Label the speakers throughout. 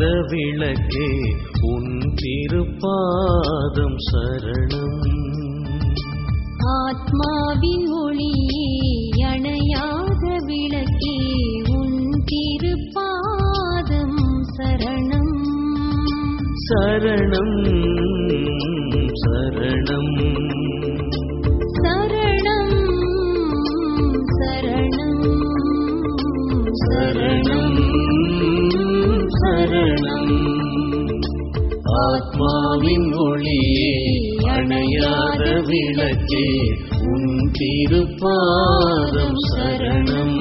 Speaker 1: விளக்கே உன் திருப்பாதம் சரணம்
Speaker 2: ஆத்மாவின் ஒளியே அணையாத விளக்கே உன் திருப்பாதம் சரணம்
Speaker 1: சரணம் சரணம்
Speaker 2: சரணம் சரணம்
Speaker 1: சரணம் சரணம் ஆத்மாவின் ஒளியே அணையாத விளக்கே உன் திருப்பாதம் சரணம்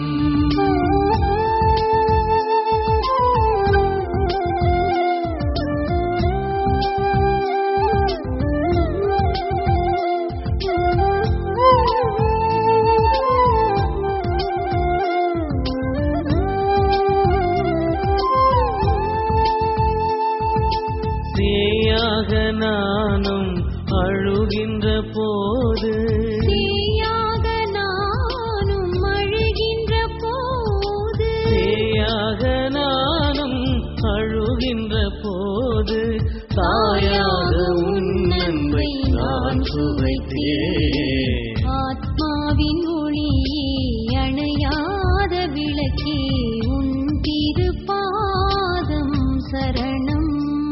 Speaker 1: சேயாக நானும் அழுகின்ற போது
Speaker 2: தீயாக நானும் அழுகின்ற போது
Speaker 1: சேயாக நானும் அழுகின்ற போது தாயாக உன் அன்பை நான் சுவைத்தேன்
Speaker 2: ஆத்மாவின் ஒளியே அணையாத விளக்கே உன் திருப்பாதம் சரணம்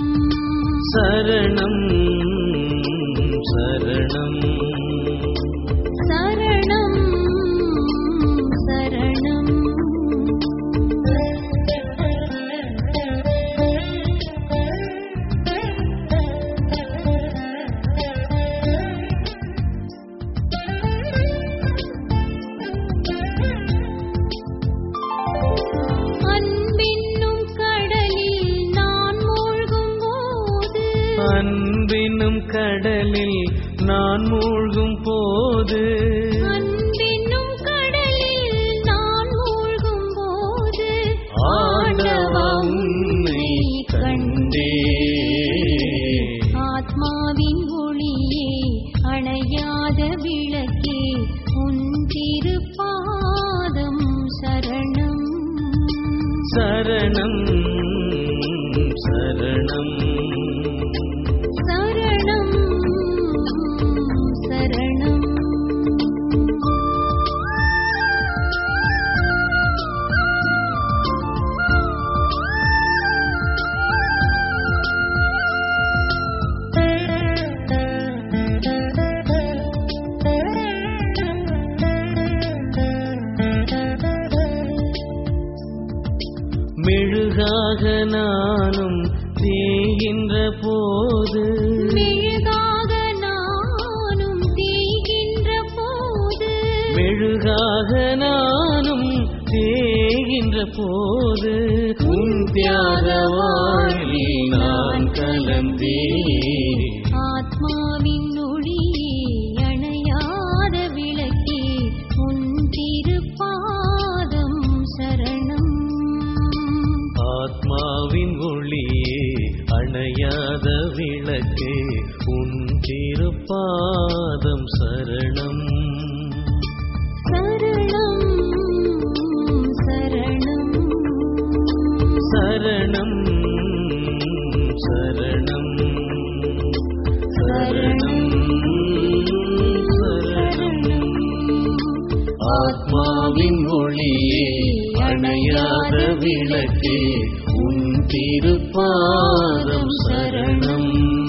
Speaker 1: சரணம் சரணம்
Speaker 2: சரணம் சரணம் அன்பென்னும் கடலில் நான் மூழ்கும் போது
Speaker 1: அன்பினும் கடலில் நான் மூழ்கும் போது
Speaker 2: அன்பென்னும் கடலில் நான் மூழ்கும் போது
Speaker 1: ஆண்டவா உன்னை கண்டே
Speaker 2: ஆத்மாவின் ஒளியே அணையாத விளக்கே உன் திருப்பாதம் சரணம்
Speaker 1: சரணம் சரணம்
Speaker 2: சரணம் சரணம்
Speaker 1: மெழுகாக நானும் தேகின்ற போது
Speaker 2: மெழுகாக நானும் தேய்கின்ற போது
Speaker 1: மெழுகாக நானும் தேகின்ற போது உன் தியாக வாழ்வில் நான் கலந்தேன்
Speaker 2: ஆத்மாவின் ஒளியே அணையாத விளக்கே உன் திருப்பாதம் சரணம்
Speaker 1: ஆத்மாவின் ஒளியே அணையாத விளக்கே உன் திருப்பாதம் சரணம்
Speaker 2: சரணம் சரணம்
Speaker 1: சரணம் சரணம் சரணம் சரணம் ஆத்மாவின் ஒளியே அணையாத விளக்கே உன் திருப்பாதம் சரணம்